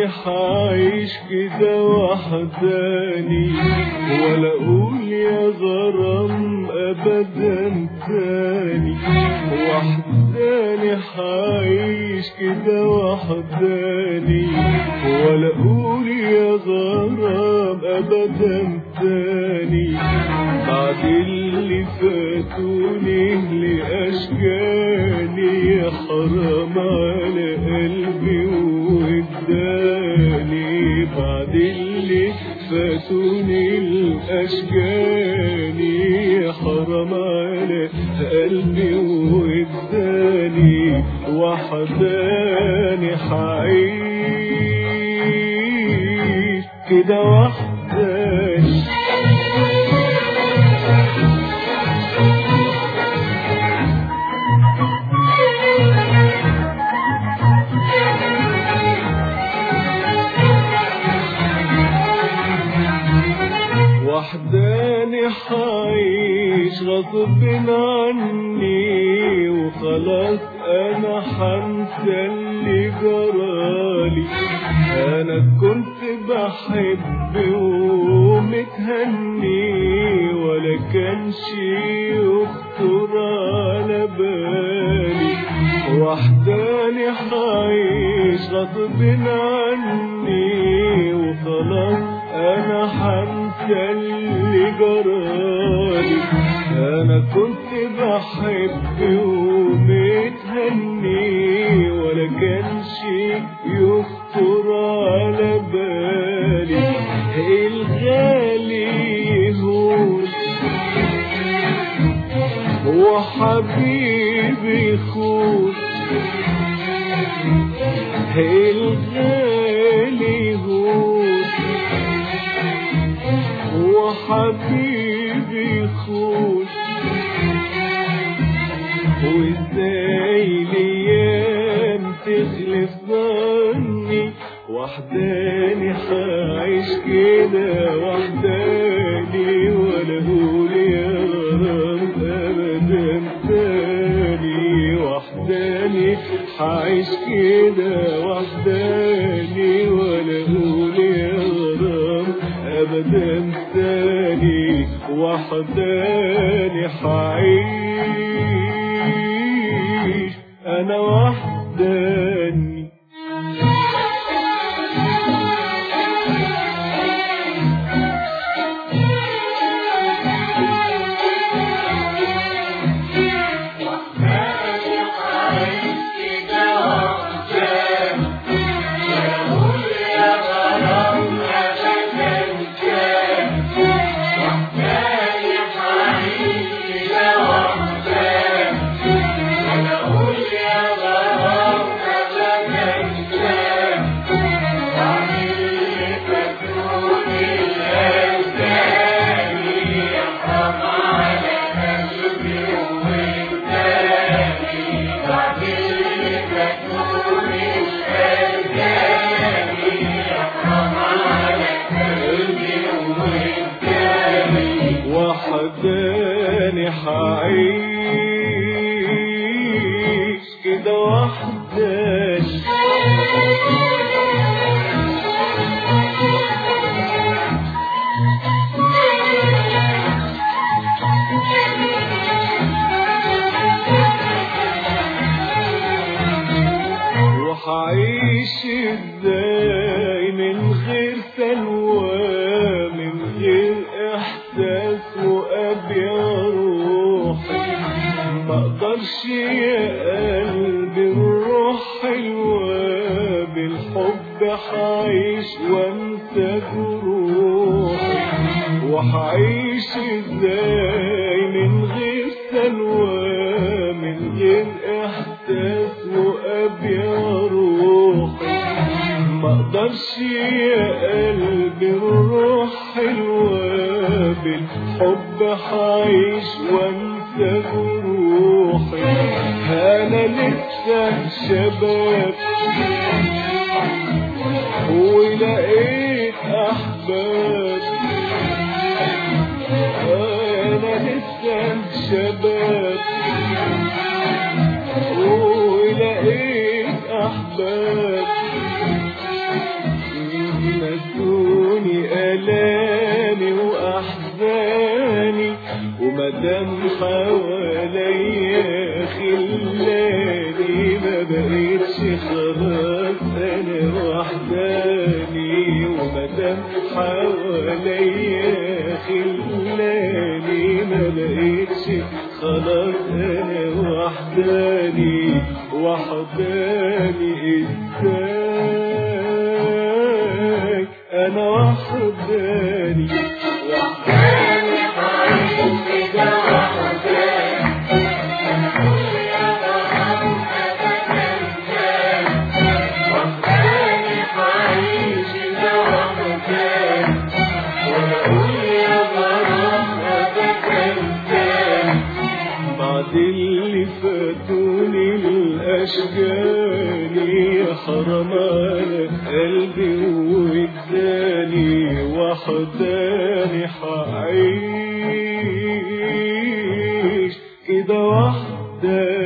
حعيش كده وحداني ولا اقول يا غرام ابدا تاني وحداني حعيش كده وحداني ولا اقول يا غرام ابدا تاني بعد اللي فاتوني لاشجاني حرام على قلبي واداني بعد اللي فاتوني الاشجاني حرام على قلبي واداني وحداني حعيش كده وحداني وحداني حعيش غصب عني وخلاص انا حنسى اللي جرالي انا كنت بحب ومتهني ولا كان شي يخطر على بالي وحداني حعيش غصب عني وخلاص انا حنسى اللي جرالي انا كنت بحب ومتهني ولا كان شي يخطر على بالي الغالي يهون وحبيبي خون الغالي يهون وحبيبي خون وازاي الايام تخلف ظني وحداني حعيش كده وحداني ولا اقول يا غرام ابدا تاني وحداني حعيش كده وحداني ولا اقول يا غرام ابدا تاني وحداني حعيش انا وحداني وحداني حعيش كده وحداني وحعيش ازاي من غير سلوى من غير احساس وابيع روحي ما اقدرش يا قلبي الروح حلوة بالحب حعيش وانسى جروحي وحعيش ازاي من غير سلوى من غير احساس وابيع روحي ما اقدرش يا قلبي الروح حلوة بالحب حعيش وانسى جروحي انا لسه شباب ولقيت احباب انا لسه شباب ولقيت احباب مدام حواليا خلاني ما بقيتش خلاص انا وحداني ومدام حواليا خلاني ما بقيتش خلاص انا وحداني وحداني ازاي انا وحداني وحداني عايش كده وحداني يا غرام أبدا تاني وحداني عايش كده وحداني وأقول يا غرام أبدا تاني بعد اللي فاتوني الأشجاني حرام على قلبي وجداني وحداني حعيش كده وحداني